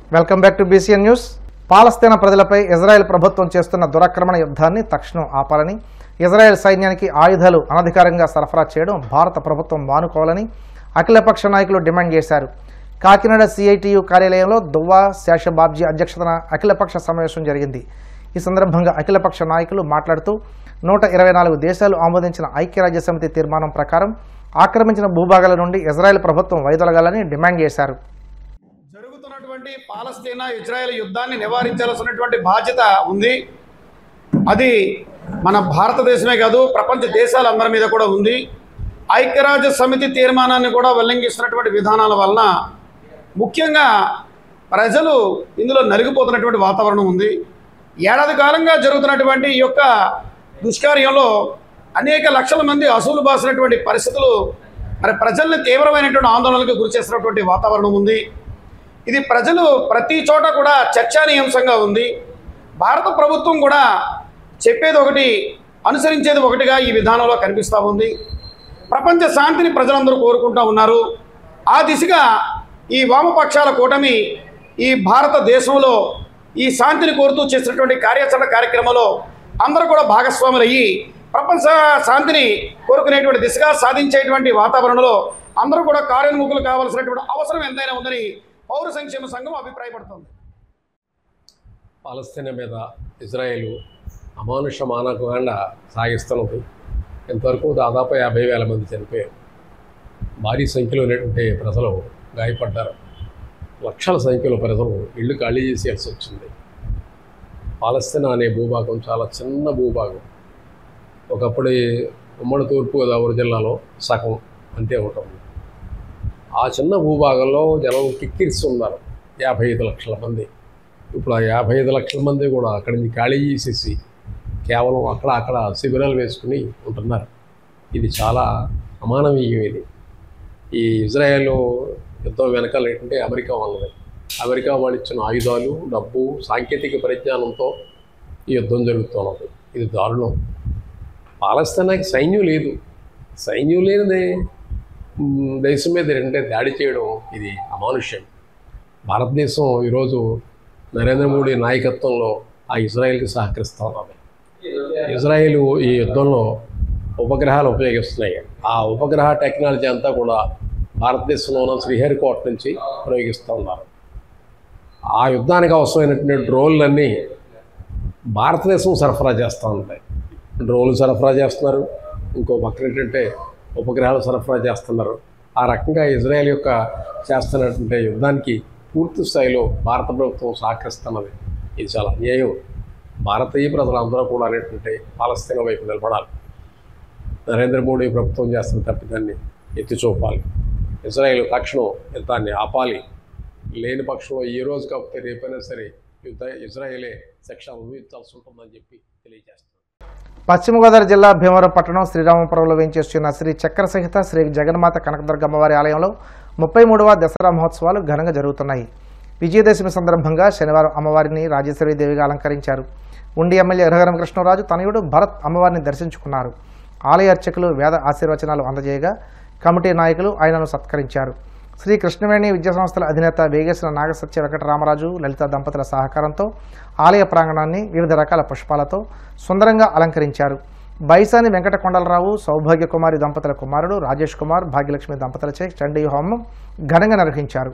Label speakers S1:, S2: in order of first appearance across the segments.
S1: welcome back to BCN news పాలస్తీనా ప్రజలపై Israel ప్రభుత్వం చేస్తున్న దురాక్రమణ యుద్ధాన్ని తక్షణం ఆపాలని ఇజ్రాయెల్ సైన్యానికి ఆయుధాలు అనధికారంగా సరఫరా చేయడం భారత ప్రభుత్వం మానుకోవాలని అఖిలపక్ష నాయకులు డిమాండ్ చేశారు కాకినాడ సిఐటియు కార్యాలయంలో దువ్వా శేషబాబ్జీ అధ్యక్షతన అఖిలపక్ష సమావేశం జరిగింది ఈ సందర్భంగా అఖిలపక్ష నాయకులు మాట్లాడుతూ నూట ఇరవై నాలుగు దేశాలు ఆమోదించిన ఐక్యరాజ్య సమితి తీర్మానం ప్రకారం ఆక్రమించిన భూభాగాల నుండి ఇజ్రాయెల్ ప్రభుత్వం వైదొలగాలని డిమాండ్ చేశారు
S2: జరుగుతున్నటువంటి పాలస్తీనా ఇజ్రాయెల్ యుద్ధాన్ని నివారించాల్సినటువంటి బాధ్యత ఉంది అది మన భారతదేశమే కాదు ప్రపంచ దేశాలందరి మీద కూడా ఉంది ఐక్యరాజ్య సమితి తీర్మానాన్ని కూడా ఉల్లంఘిస్తున్నటువంటి విధానాల వలన ముఖ్యంగా ప్రజలు ఇందులో నలిగిపోతున్నటువంటి వాతావరణం ఉంది ఏడాది కాలంగా జరుగుతున్నటువంటి ఈ యొక్క దుష్కార్యంలో అనేక లక్షల మంది అసూలు బాసినటువంటి పరిస్థితులు మరి ప్రజల్ని తీవ్రమైనటువంటి ఆందోళనలకు గురి చేస్తున్నటువంటి వాతావరణం ఉంది ఇది ప్రజలు ప్రతి చోట కూడా చర్చానీయాంశంగా ఉంది భారత ప్రభుత్వం కూడా చెప్పేది ఒకటి అనుసరించేది ఒకటిగా ఈ విధానంలో కనిపిస్తూ ఉంది ప్రపంచ శాంతిని ప్రజలందరూ కోరుకుంటూ ఉన్నారు ఆ దిశగా ఈ వామపక్షాల కూటమి ఈ భారతదేశంలో ఈ శాంతిని కోరుతూ చేసినటువంటి కార్యాచరణ కార్యక్రమంలో అందరూ కూడా భాగస్వాములు అయ్యి ప్రపంచ శాంతిని కోరుకునేటువంటి దిశగా సాధించేటువంటి వాతావరణంలో అందరూ కూడా కార్యోన్ముఖులు కావాల్సినటువంటి అవసరం ఎంతైనా ఉందని పౌర సంక్షేమ సంఘం అభిప్రాయపడుతుంది
S3: పాలస్తీనా మీద ఇజ్రాయేల్ అమానుష మానకుండా సాగిస్తున్నది ఇంతవరకు దాదాపు యాభై వేల మంది చనిపోయారు భారీ సంఖ్యలో ఉన్నటువంటి ప్రజలు గాయపడ్డారు లక్షల సంఖ్యలో ప్రజలు ఇళ్ళు ఖాళీ చేసేయాల్సి వచ్చింది పాలస్తీనా అనే భూభాగం చాలా చిన్న భూభాగం ఒకప్పుడు ఈ ఉమ్మడి తూర్పుగోదావరి జిల్లాలో సగం అంతే ఉంటుంది ఆ చిన్న భూభాగంలో జనం కిక్కిరిస్తున్నారు యాభై ఐదు లక్షల మంది ఇప్పుడు ఆ యాభై ఐదు లక్షల మంది కూడా అక్కడి నుంచి ఖాళీ చేసేసి కేవలం అక్కడ అక్కడ శిబిరాలు వేసుకుని ఉంటున్నారు ఇది చాలా అమానవీయం ఇది ఈ ఇజ్రాయెల్ యుద్ధం వెనకాల ఏంటంటే అమెరికా వాళ్ళది అమెరికా వాళ్ళు ఇచ్చిన ఆయుధాలు డబ్బు సాంకేతిక పరిజ్ఞానంతో ఈ యుద్ధం జరుగుతున్నది ఇది దారుణం పాలస్తీనాకి సైన్యం లేదు సైన్యం లేనిదే మ్, దేశం మీద అంటే దాడి చేయడం ఇది అమానుష్యం భారతదేశం ఈరోజు నరేంద్ర మోడీ నాయకత్వంలో ఆ ఇజ్రాయెల్కి సహకరిస్తూ ఉన్నది ఇజ్రాయెల్ ఈ యుద్ధంలో ఉపగ్రహాలు ఉపయోగిస్తున్నాయి ఆ ఉపగ్రహ టెక్నాలజీ అంతా కూడా భారతదేశంలో ఉన్న శ్రీహరికోట నుంచి ప్రయోగిస్తూ ఉన్నారు ఆ యుద్ధానికి అవసరమైనటువంటి డ్రోన్లన్నీ భారతదేశం సరఫరా చేస్తూ ఉంటాయి డ్రోన్లు సరఫరా చేస్తున్నారు ఇంకో పక్కన ఏంటంటే ఉపగ్రహాలు సరఫరా చేస్తున్నారు ఆ రకంగా ఇజ్రాయెల్ యొక్క చేస్తున్నటువంటి యుద్ధానికి పూర్తి స్థాయిలో భారత ప్రభుత్వం సహకరిస్తున్నది ఇది చాలా అన్యాయం భారతీయ ప్రజలందరూ కూడా అనేటువంటి పాలస్తీనా వైపు నిలబడాలి నరేంద్ర మోడీ ప్రభుత్వం చేస్తున్న తప్పిదాన్ని ఎత్తి చూపాలి ఇజ్రాయెల్ తక్షణం యుద్ధాన్ని ఆపాలి లేని పక్షంలో ఈ రోజు కాకపోతే రేపైనా సరే యుద్ధ ఇజ్రాయేలే శిక్ష అనుభవించాల్సి ఉంటుందని చెప్పి తెలియజేస్తున్నాను
S1: పశ్చిమ గోదావరి జిల్లా భీమవరం పట్టణం శ్రీరామపురంలో వేయించేస్తున్న శ్రీ చక్ర సహిత శ్రీ జగన్మాత కనకదుర్గమ్మవారి ఆలయంలో ముప్పై మూడవ దసరా మహోత్సవాలు ఘనంగా జరుగుతున్నాయి విజయదశమి సందర్భంగా శనివారం అమ్మవారిని రాజేశ్వరి దేవిగా అలంకరించారు ఉండి ఎమ్మెల్యే రఘురామ కృష్ణరాజు తనయుడు భరత్ అమ్మవారిని దర్శించుకున్నారు ఆలయ అర్చకులు వేద ఆశీర్వచనాలు అందజేయగా కమిటీ నాయకులు ఆయనను సత్కరించారు శ్రీ కృష్ణవేణి విద్యా సంస్థల అధినేత వేగేశ్వర నాగసత్య వెంకటరామరాజు లలిత దంపతుల సహకారంతో ఆలయ ప్రాంగణాన్ని వివిధ రకాల పుష్పాలతో సుందరంగా అలంకరించారు బైసాని వెంకట కొండలరావు సౌభాగ్య కుమారి దంపతుల కుమారుడు రాజేష్ కుమార్ భాగ్యలక్ష్మి దంపతులచే చండీ హోమం ఘనంగా నిర్వహించారు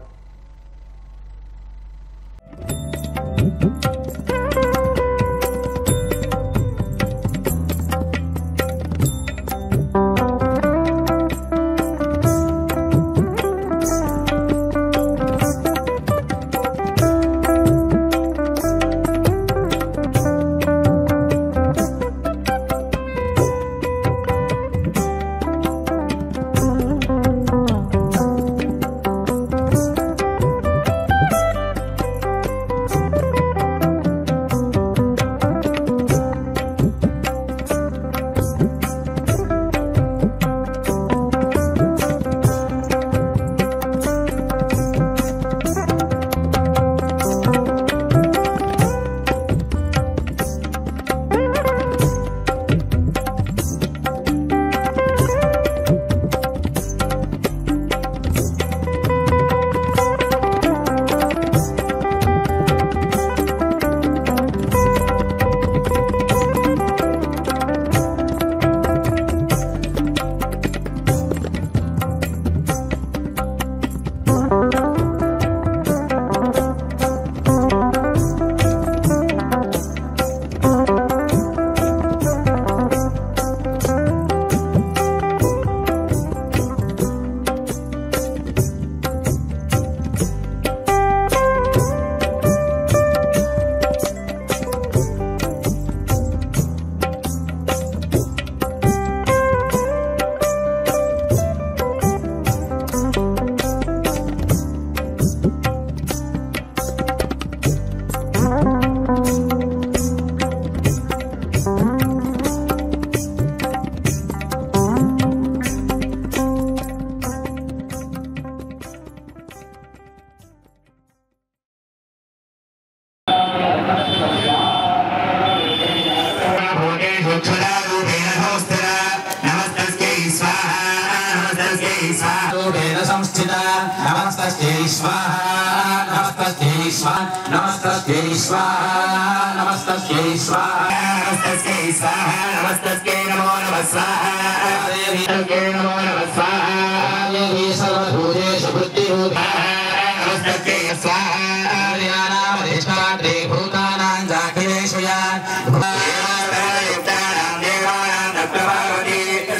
S4: स्वाहा नमस्तस्यै स्वाहा नमस्तस्यै स्वाहा नमस्तस्यै स्वाहा नमस्तस्यै स्वाहा नमस्तस्यै नमो नमः स्वाहा देवी नमो नमः स्वाहा देवी सर्वभूतेषु बुद्धिरूपा नमस्तस्यै स्वाहा यानामधिष्ठात्रे भूतानां जाखिलेषु या देवानां देवानां दत्तभागवती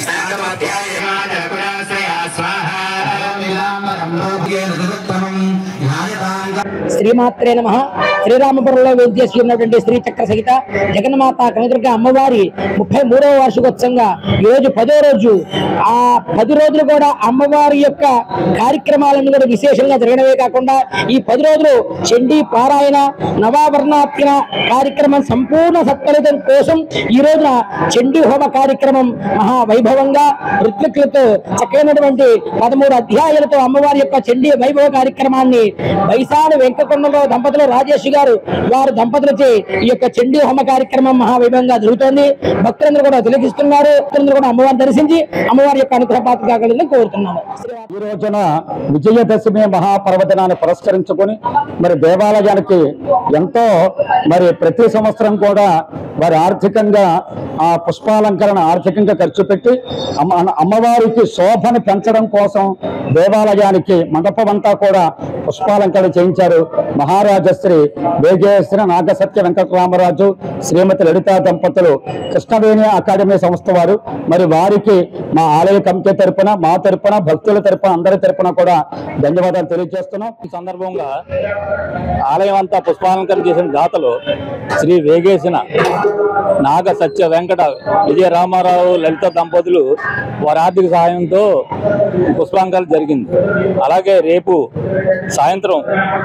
S4: शान्तमध्यायमादकुलाश्रया स्वाहा विलामरं लोभ्येन दुरुत्तमं न्यायताङ्ग
S5: శ్రీమాత్రే నమ శ్రీరామపురంలో వేద్యసి ఉన్నటువంటి శ్రీ చక్ర సహిత జగన్మాత కనదుర్గ అమ్మవారి ముప్పై మూడవ వార్షికోత్సవంగా ఈ రోజు పదో రోజు ఆ పది రోజులు కూడా అమ్మవారి యొక్క కార్యక్రమాలన్నీ కూడా విశేషంగా జరగడమే కాకుండా ఈ పది రోజులు చండీ పారాయణ నవావర్ణాత్యన కార్యక్రమం సంపూర్ణ సత్ఫలితం కోసం ఈ రోజున చండీ హోమ కార్యక్రమం మహా వైభవంగా ఋత్వికులతో చక్కైనటువంటి పదమూడు అధ్యాయాలతో అమ్మవారి యొక్క చండీ వైభవ కార్యక్రమాన్ని బైసాని వెంకకొండలో దంపతులు రాజేష్ గారు వారు దంపతులచే ఈ యొక్క చండీ హోమ కార్యక్రమం మహావైభవంగా జరుగుతోంది భక్తులందరూ కూడా తిలకిస్తున్నారు భక్తులందరూ కూడా అమ్మవారిని దర్శించి అమ్మవారి యొక్క అనుగ్రహ పాత్ర కాగలని కోరుతున్నాను
S6: ఈ రోజున విజయదశమి మహాపర్వదినాన్ని పురస్కరించుకొని మరి దేవాలయానికి ఎంతో మరి ప్రతి సంవత్సరం కూడా వారి ఆర్థికంగా ఆ పుష్పాలంకరణ ఆర్థికంగా ఖర్చు పెట్టి అమ్మ అమ్మవారికి శోభను పెంచడం కోసం దేవాలయానికి మండపం అంతా కూడా పుష్పాలంకరణ చేయించారు మహారాజశ్రీ వేగేశ్వర నాగసత్య వెంకటరామరాజు శ్రీమతి లలితా దంపతులు కృష్ణవేణి అకాడమీ సంస్థ వారు మరి వారికి మా ఆలయ కమిటీ తరపున మా తరపున భక్తుల తరపున అందరి తరపున కూడా ధన్యవాదాలు తెలియజేస్తున్నాం ఈ సందర్భంగా ఆలయం అంతా పుష్పాలంకరణ చేసిన దాతలు శ్రీ వేగేసిన నాగ సత్య వెంకట విజయ రామారావు లలిత దంపతులు వారి ఆర్థిక సహాయంతో పుష్పాలంకరణ జరిగింది అలాగే రేపు సాయంత్రం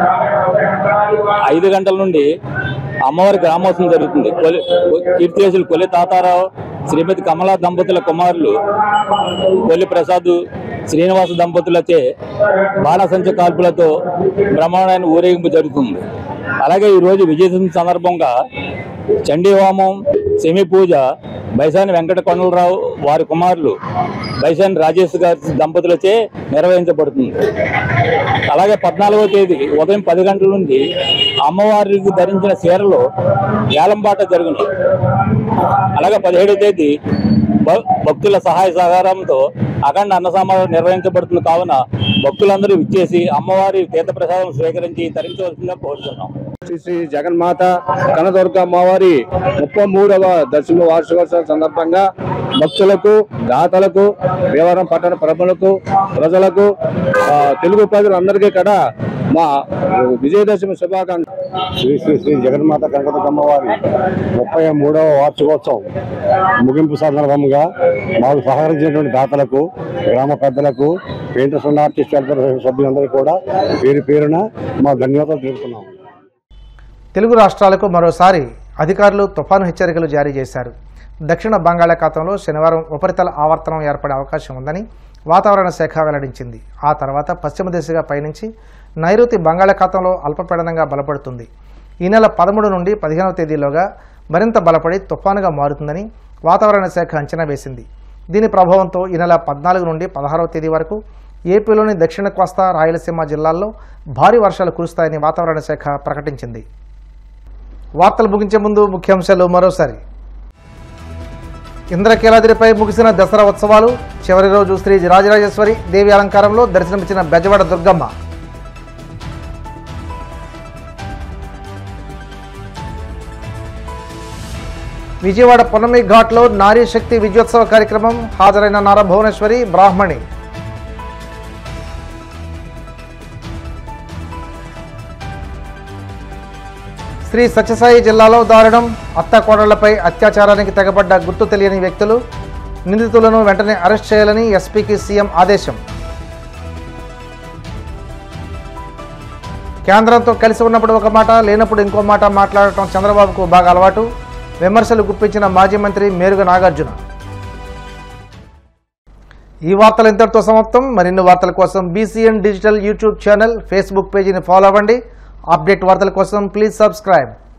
S6: ఐదు గంటల నుండి అమ్మవారి గ్రామోత్సవం జరుగుతుంది కొలి కీర్తిశేషులు కొలి తాతారావు శ్రీమతి కమలా దంపతుల కుమారులు కొల్లి ప్రసాద్ శ్రీనివాస దంపతులచే బాణసంచ కాల్పులతో బ్రహ్మాండమైన ఊరేగింపు జరుగుతుంది అలాగే ఈరోజు విజయదశమి సందర్భంగా చండీ హోమం సెమి పూజ బైసాని వెంకట కొండలరావు వారి కుమారులు బైసాని రాజేష్ గారి దంపతులచే నిర్వహించబడుతుంది అలాగే పద్నాలుగో తేదీ ఉదయం పది గంటల నుండి అమ్మవారికి ధరించిన చీరలో వేలంపాట జరుగును అలాగే పదిహేడో తేదీ భ- భక్తుల సహాయ సహకారంతో అఖండ అన్న సమావేశం నిర్వహించబడుతుంది కావున భక్తులందరూ విచ్చేసి అమ్మవారి తీర్థప్రసాదం స్వీకరించి తరించవలసిందిగా కోరుతున్నాం
S7: శ్రీ శ్రీ జగన్మాత కనదుర్గ అమ్మవారి ముప్పై మూడవ దశమ వార్షికోత్సవం సందర్భంగా భక్తులకు దాతలకు దేవరం పట్టణ ప్రములకు ప్రజలకు ఆ, తెలుగు ప్రజలందరికీ కూడా మా విజయదశమి శుభాకాంక్ష శ్రీ శ్రీ శ్రీ జగన్మాత కనకదుర్గ అమ్మవారి ముప్పై మూడవ వార్షికోత్సవం ముగింపు సందర్భంగా మాకు సహకరించినటువంటి దాతలకు గ్రామ పెద్దలకు పెయింటర్స్ ఉన్న ఆర్టిస్ట్ వెల్ఫేర్ సభ్యులందరికీ కూడా పేరు పేరున మా ధన్యవాదాలు తెలుపుతున్నాము
S1: తెలుగు రాష్ట్రాలకు మరోసారి అధికారులు తుఫాను హెచ్చరికలు జారీ చేశారు దక్షిణ బంగాళాఖాతంలో శనివారం ఉపరితల ఆవర్తనం ఏర్పడే అవకాశం ఉందని వాతావరణ శాఖ వెల్లడించింది ఆ తర్వాత పశ్చిమ దిశగా పయనించి నైరుతి బంగాళాఖాతంలో అల్పపీడనంగా బలపడుతుంది ఈ నెల పదమూడు నుండి పదిహేనవ తేదీలోగా మరింత బలపడి తుఫానుగా మారుతుందని వాతావరణ శాఖ అంచనా వేసింది దీని ప్రభావంతో ఈ నెల పద్నాలుగు నుండి పదహారవ తేదీ వరకు ఏపీలోని దక్షిణ కోస్తా రాయలసీమ జిల్లాల్లో భారీ వర్షాలు కురుస్తాయని వాతావరణ శాఖ ప్రకటించింది వార్తలు ముగించే ముందు ముఖ్యాంశాలు మరోసారి ఇంద్రకీలాద్రిపై ముగిసిన దసరా ఉత్సవాలు చివరి రోజు శ్రీ రాజరాజేశ్వరి దేవి అలంకారంలో దర్శనమిచ్చిన బెజవాడ దుర్గమ్మ విజయవాడ పొన్నమి ఘాట్లో నారీ శక్తి విజయోత్సవ కార్యక్రమం హాజరైన నారా భువనేశ్వరి బ్రాహ్మణి శ్రీ సత్యసాయి జిల్లాలో దారుణం అత్త కోడళ్లపై అత్యాచారానికి తెగబడ్డ గుర్తు తెలియని వ్యక్తులు నిందితులను వెంటనే అరెస్ట్ చేయాలని ఎస్పీకి సీఎం ఆదేశం కేంద్రంతో కలిసి ఉన్నప్పుడు ఒక మాట లేనప్పుడు ఇంకో మాట మాట్లాడటం చంద్రబాబుకు బాగా అలవాటు విమర్శలు గుప్పించిన మాజీ మంత్రి మేరుగ నాగార్జున ఈ వార్తలు ఇంతటితో సమాప్తం మరిన్ని వార్తల కోసం BCN digital YouTube channel Facebook పేజీని ఫాలో అవ్వండి అప్డేట్ వార్తల కోసం ప్లీజ్ సబ్స్క్రైబ్